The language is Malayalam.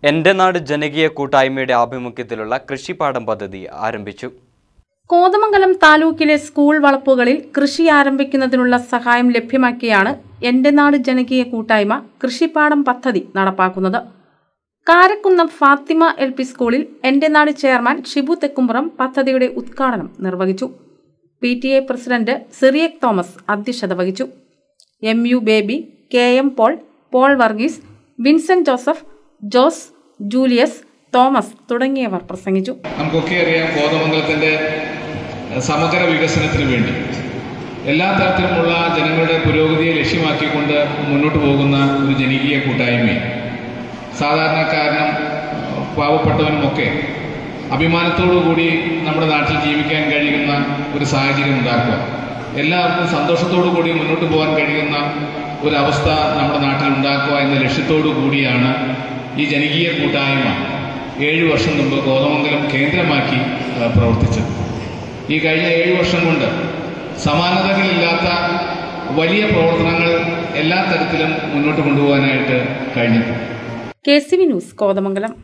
എൻ്റെ നാട് ജനകീയ കൂട്ടായ്മയുടെ ആഭിമുഖ്യത്തിലുള്ള കൃഷിപ്പാടം പദ്ധതി ആരംഭിച്ചു കോതമംഗലം താലൂക്കിലെ സ്കൂൾ വളപ്പുകളിൽ കൃഷി ആരംഭിക്കുന്നതിനുള്ള സഹായം ലഭ്യമാക്കിയാണ് എന്റെ നാട് ജനകീയ കൂട്ടായ്മ കൃഷിപ്പാടം പദ്ധതി നടപ്പാക്കുന്നത് കാരക്കുന്നം ഫാത്തിമ എൽ പി സ്കൂളിൽ എന്റെ നാട് ചെയർമാൻ ഷിബു തെക്കുംപുറം പദ്ധതിയുടെ ഉദ്ഘാടനം നിർവഹിച്ചു P T A president Cyriac Thomas അധ്യക്ഷത വഹിച്ചു M U Baby K M Paul Paul Varghese Vincent Joseph Jose Julius Thomas തുടങ്ങിയവർ പ്രസംഗിച്ചു നമുക്കൊക്കെ അറിയാം കോതമംഗലത്തിൻ്റെ സമഗ്ര വികസനത്തിന് വേണ്ടി എല്ലാ തരത്തിലുമുള്ള ജനങ്ങളുടെ പുരോഗതിയെ ലക്ഷ്യമാക്കിക്കൊണ്ട് മുന്നോട്ട് പോകുന്ന ഒരു ജനകീയ കൂട്ടായ്മ സാധാരണക്കാരനും പാവപ്പെട്ടവനുമൊക്കെ അഭിമാനത്തോടു കൂടി നമ്മുടെ നാട്ടിൽ ജീവിക്കാൻ കഴിയുന്ന ഒരു സാഹചര്യം ഉണ്ടാക്കുക എല്ലാവർക്കും സന്തോഷത്തോടു കൂടി മുന്നോട്ട് പോകാൻ കഴിയുന്ന ഒരവസ്ഥ നമ്മുടെ നാട്ടിൽ ഉണ്ടാക്കുക എന്ന ലക്ഷ്യത്തോടു കൂടിയാണ് ഈ ജനകീയ കൂട്ടായ്മ ഏഴ് വർഷം മുമ്പ് കോതമംഗലം കേന്ദ്രമാക്കി ആ, പ്രവർത്തിച്ചത് ഈ കഴിഞ്ഞ ഏഴ് വർഷം കൊണ്ട് സമാനതകളില്ലാത്ത വലിയ പ്രവർത്തനങ്ങൾ എല്ലാ തരത്തിലും മുന്നോട്ട് കൊണ്ടുപോകാനായിട്ട് കഴിഞ്ഞിട്ടുണ്ട് K C V news Kothamangalam